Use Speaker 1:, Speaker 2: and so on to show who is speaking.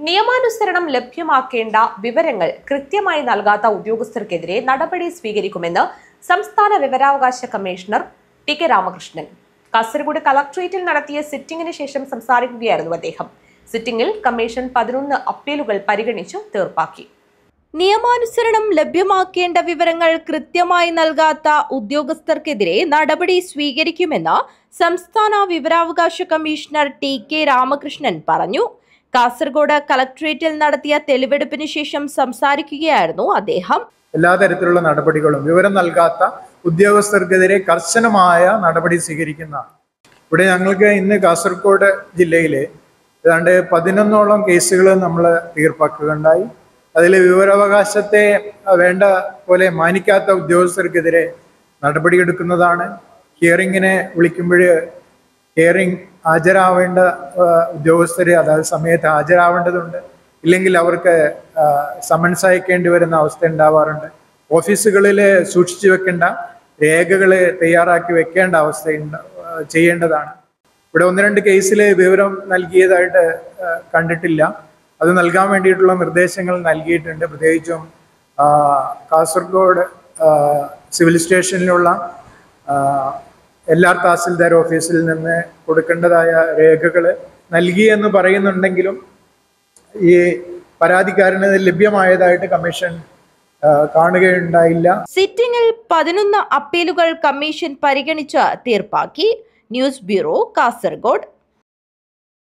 Speaker 1: നിയമാനുസരണം ലഭ്യമാക്കേണ്ട വിവരങ്ങൾ കൃത്യമായി നൽകാത്ത ഉദ്യോഗസ്ഥർക്കെതിരെ നടപടി സ്വീകരിക്കുമെന്ന് സംസ്ഥാന വിവരാവകാശ commissioner T K Ramakrishnan Kasaragod കളക്ട്രേറ്റിൽ നടത്തിയ സിറ്റിംഗിന് ശേഷം സംസാരിക്കുകയായിരുന്നു അദ്ദേഹം സിറ്റിംഗിൽ കമ്മീഷൻ പതിനൊന്ന് അപ്പീലുകൾ പരിഗണിച്ചു തീർപ്പാക്കി
Speaker 2: നിയമാനുസരണം ലഭ്യമാക്കേണ്ട വിവരങ്ങൾ കൃത്യമായി നൽകാത്ത ഉദ്യോഗസ്ഥർക്കെതിരെ നടപടി സ്വീകരിക്കുമെന്ന് സംസ്ഥാന വിവരാവകാശ കമ്മീഷണർ ടി കെ രാമകൃഷ്ണൻ പറഞ്ഞു കാസർഗോഡ് കളക്ട്രേറ്റിൽ നടത്തിയ തെളിവെടുപ്പിന് ശേഷം സംസാരിക്കുകയായിരുന്നു അദ്ദേഹം
Speaker 3: എല്ലാ തരത്തിലുള്ള നടപടികളും വിവരം നൽകാത്ത ഉദ്യോഗസ്ഥർക്കെതിരെ കർശനമായ നടപടി സ്വീകരിക്കുന്നതാണ് ഇവിടെ ഞങ്ങൾക്ക് ഇന്ന് കാസർഗോഡ് ജില്ലയിലെ ഏതാണ്ട് പതിനൊന്നോളം കേസുകൾ നമ്മൾ തീർപ്പാക്കുകയുണ്ടായി അതിൽ വിവരാവകാശത്തെ വേണ്ട പോലെ മാനിക്കാത്ത ഉദ്യോഗസ്ഥർക്കെതിരെ നടപടിയെടുക്കുന്നതാണ് ഹിയറിങ്ങിനെ വിളിക്കുമ്പോൾ ഹിയറിംഗ് ഹാജരാവേണ്ട ഉദ്യോഗസ്ഥർ അതായത് സമയത്ത് ഹാജരാവേണ്ടതുണ്ട് ഇല്ലെങ്കിൽ അവർക്ക് ആ, സമൻസ് അയക്കേണ്ടി വരുന്ന അവസ്ഥ ഉണ്ടാവാറുണ്ട് ഓഫീസുകളിൽ സൂക്ഷിച്ചു വെക്കേണ്ട രേഖകൾ തയ്യാറാക്കി വെക്കേണ്ട അവസ്ഥ ഉണ്ട്- ആ, ചെയ്യേണ്ടതാണ് ഇവിടെ ഒന്ന് രണ്ട് കേസിൽ വിവരം നൽകിയതായിട്ട് ആ, കണ്ടിട്ടില്ല അത് നൽകാൻ വേണ്ടിയിട്ടുള്ള നിർദ്ദേശങ്ങൾ നൽകിയിട്ടുണ്ട് പ്രത്യേകിച്ചും ആ, കാസർഗോഡ് ആ, സിവിൽ സ്റ്റേഷനിലുള്ള ആ, എല്ലാ തഹസിൽദാർ ഓഫീസിൽ നിന്ന് കൊടുക്കേണ്ടതായ രേഖകൾ നൽകി എന്ന് പറയുന്നുണ്ടെങ്കിലും ഈ പരാതിക്കാരന് ലഭ്യമായതായിട്ട് കമ്മീഷൻ ആ, കാണുകയുണ്ടായില്ല
Speaker 2: സിറ്റിംഗിൽ പതിനൊന്ന് അപ്പീലുകൾ കമ്മീഷൻ പരിഗണിച്ച് തീർപ്പാക്കി ന്യൂസ് ബ്യൂറോ കാസർഗോഡ്